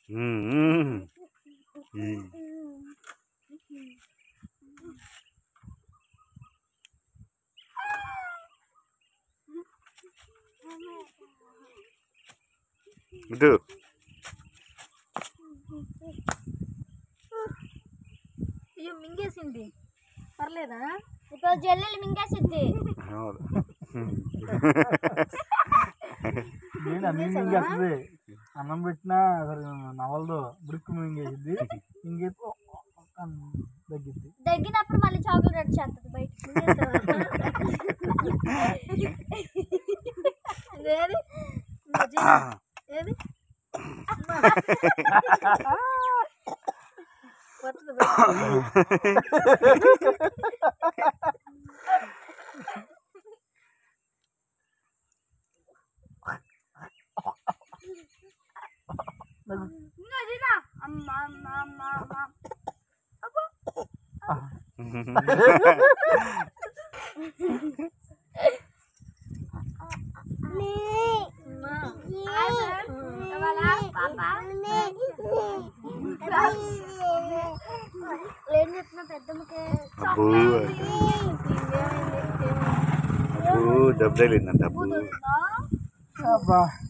ఉమ్, ఉమ్. ఉమ్. ఇటు అయ్యో మింగేసింది పర్లేదా ఇప్పుడు జల్లెలు మింగేసిద్ది అవును. నేను అన్ని మింగేస్తుంది అన్నం పెట్టినా అసలు నవలదు బ్రిక్ మింగేసింది ఇంకేసి తగ్గిద్ది దగ్గినప్పుడు మళ్ళీ చాక్లెట్ చేస్తుంది బయట ఏది నిజం. ఏది వస్తుంది, వస్తుంది. ఇంకా తినా. అమ్మ, అమ్మ, అమ్మ, అమ్మ. అమ్మ. Hi friends. ఇవాళ పాప ఏం చెప్పిన పెద్దమ్మకి అబ్బో అబ్బో దెబ్బ తగిలిందంట అబ్బో కూతురుందా? అబ్బా